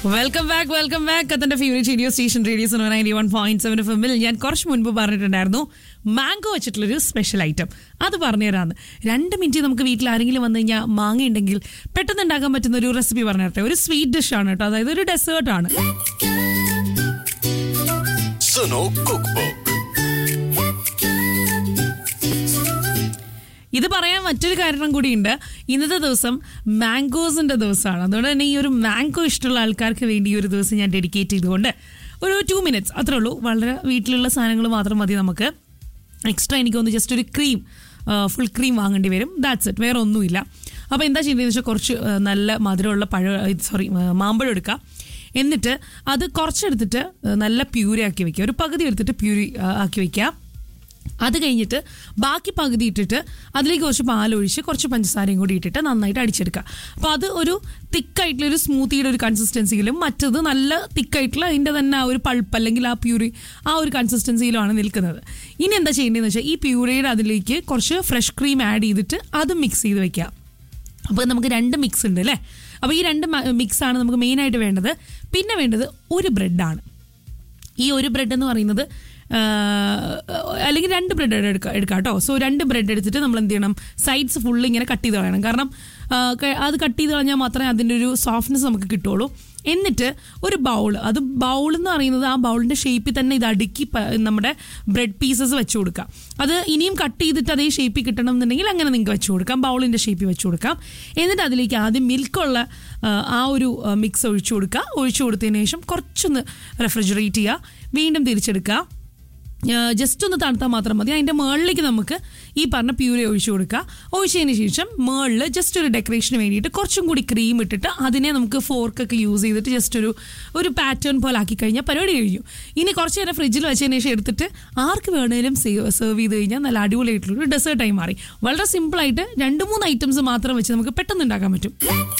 welcome back welcome back അതിന്റെ favourite radio station radio ninety one point seven F എമ്മിൽ ഞാൻ കുറച്ച് മുൻപ് പറഞ്ഞിട്ടുണ്ടായിരുന്നു മാംഗോ വെച്ചിട്ടുള്ളൊരു സ്പെഷ്യൽ ഐറ്റം അത് പറഞ്ഞുതരാന്ന് രണ്ട് മിനിറ്റ് നമുക്ക് വീട്ടിൽ ആരെങ്കിലും വന്നു കഴിഞ്ഞാൽ മാങ്ങ ഉണ്ടെങ്കിൽ പെട്ടെന്ന് ഉണ്ടാക്കാൻ പറ്റുന്ന ഒരു റെസിപ്പി പറഞ്ഞു തരട്ടെ ഒരു സ്വീറ്റ് ഡിഷ് ആണ് കേട്ടോ അതായത് ഒരു ഡെസേർട്ട് ആണ് സുനോ കുക്ക് ഇത് പറയാൻ മറ്റൊരു കാരണം കൂടിയുണ്ട് ഇന്നത്തെ ദിവസം മാംഗോസിന്റെ ദിവസമാണ് അതുകൊണ്ട് തന്നെ ഈ ഒരു മാംഗോ ഇഷ്ടമുള്ള ആൾക്കാർക്ക് വേണ്ടി ഈ ഒരു ദിവസം ഞാൻ ഡെഡിക്കേറ്റ് ചെയ്തുകൊണ്ട് ഒരു ടു മിനിറ്റ്സ് അത്രേ ഉള്ളൂ വളരെ വീട്ടിലുള്ള സാധനങ്ങൾ മാത്രം മതി നമുക്ക് എക്സ്ട്രാ എനിക്ക് ഒന്ന് ജസ്റ്റ് ഒരു ക്രീം ഫുൾ ക്രീം വാങ്ങേണ്ടി വരും ദാറ്റ്സ് ഇറ്റ് വേറെ ഒന്നുമില്ല അപ്പോൾ എന്താ ചെയ്യുന്നതെന്ന് വെച്ചാൽ കുറച്ച് ആ, നല്ല മധുരമുള്ള പഴ സോറി മാമ്പഴം എടുക്കുക എന്നിട്ട് അത് കുറച്ചെടുത്തിട്ട് ആ, നല്ല പ്യൂരി ആക്കി വെക്കുക ഒരു പകുതി എടുത്തിട്ട് പ്യൂരി ആ, ആക്കി വെക്കുക അത് കഴിഞ്ഞിട്ട് ബാക്കി പകുതി ഇട്ടിട്ട് അതിലേക്ക് കുറച്ച് പാലൊഴിച്ച് കുറച്ച് പഞ്ചസാരയും കൂടി ഇട്ടിട്ട് നന്നായിട്ട് അടിച്ചെടുക്കുക അപ്പോൾ അത് ഒരു തിക്കായിട്ടുള്ള ഒരു സ്മൂത്തിയുടെ ഒരു കൺസിസ്റ്റൻസിയിലും മറ്റത് നല്ല തിക്കായിട്ടുള്ള അതിൻ്റെ തന്നെ ആ ഒരു പൾപ്പ് അല്ലെങ്കിൽ ആ പ്യൂരി ആ ഒരു കൺസിസ്റ്റൻസിയിലുമാണ് നിൽക്കുന്നത് ഇനി എന്താ ചെയ്യേണ്ടതെന്ന് വെച്ചാൽ ഈ പ്യൂരിയുടെ അതിലേക്ക് കുറച്ച് ഫ്രഷ് ക്രീം ആഡ് ചെയ്തിട്ട് അത് മിക്സ് ചെയ്ത് വെക്കുക അപ്പോൾ നമുക്ക് രണ്ട് മിക്സ് ഉണ്ട് അല്ലേ അപ്പോൾ ഈ രണ്ട് മിക്സ് ആണ് നമുക്ക് മെയിനായിട്ട് വേണ്ടത് പിന്നെ വേണ്ടത് ഒരു ബ്രെഡാണ് ഈ ഒരു ബ്രെഡ് എന്ന് പറയുന്നത് ആ, അല്ലെങ്കിൽ രണ്ട് ബ്രെഡ് എടുക്കാം എടുക്കാം കേട്ടോ സോ രണ്ട് ബ്രെഡ് എടുത്തിട്ട് നമ്മൾ എന്ത് ചെയ്യണം സൈഡ്സ് ഫുള്ള് ഇങ്ങനെ കട്ട് ചെയ്ത് കളയണം കാരണം ആ, ക- അത് കട്ട് ചെയ്ത് കളഞ്ഞാൽ മാത്രമേ അതിൻ്റെ ഒരു സോഫ്റ്റ്നെസ് നമുക്ക് കിട്ടുള്ളൂ എന്നിട്ട് ഒരു ബൗൾ അത് ബൗൾ എന്ന് പറയുന്നത് ആ ബൗളിൻ്റെ ഷേപ്പിൽ തന്നെ ഇത് അടുക്കി പ- നമ്മുടെ ബ്രെഡ് പീസസ് വെച്ച് കൊടുക്കാം അത് ഇനിയും കട്ട് ചെയ്തിട്ട് അതേ ഷേപ്പിൽ കിട്ടണം എന്നുണ്ടെങ്കിൽ അങ്ങനെ നിങ്ങൾക്ക് വെച്ച് കൊടുക്കാം ബൗളിൻ്റെ ഷേപ്പിൽ വെച്ച് കൊടുക്കാം എന്നിട്ട് അതിലേക്ക് ആദ്യം മിൽക്കുള്ള ആ ഒരു മിക്സ് ഒഴിച്ചു കൊടുക്കുക ഒഴിച്ചു കൊടുത്തതിന് ശേഷം കുറച്ചൊന്ന് റെഫ്രിജറേറ്റ് ചെയ്യുക വീണ്ടും തിരിച്ചെടുക്കുക ജസ്റ്റ് ഒന്ന് തണുത്താൽ മാത്രം മതി അതിൻ്റെ മുകളിലേക്ക് നമുക്ക് ഈ പറഞ്ഞ പ്യൂരി ഒഴിച്ചു കൊടുക്കുക ഒഴിച്ചതിന് ശേഷം മുകളിൽ ജസ്റ്റ് ഒരു ഡെക്കറേഷന് വേണ്ടിയിട്ട് കുറച്ചും കൂടി ക്രീം ഇട്ടിട്ട് അതിനെ നമുക്ക് ഫോർക്കൊക്കെ യൂസ് ചെയ്തിട്ട് ജസ്റ്റ് ഒരു ഒരു പാറ്റേൺ പോലെ ആക്കി കഴിഞ്ഞാൽ പരിപാടി കഴിഞ്ഞു ഇനി കുറച്ച് നേരം ഫ്രിഡ്ജിൽ വെച്ചതിന് ശേഷം എടുത്തിട്ട് ആർക്ക് വേണേലും സെർവ് ചെയ്ത് കഴിഞ്ഞാൽ നല്ല അടിപൊളിയായിട്ടുള്ള ഒരു ഡെസേർട്ടായി മാറി വളരെ സിമ്പിളായിട്ട് രണ്ട് മൂന്ന് ഐറ്റംസ് മാത്രം വെച്ച് നമുക്ക് പെട്ടെന്ന് ഉണ്ടാക്കാൻ പറ്റും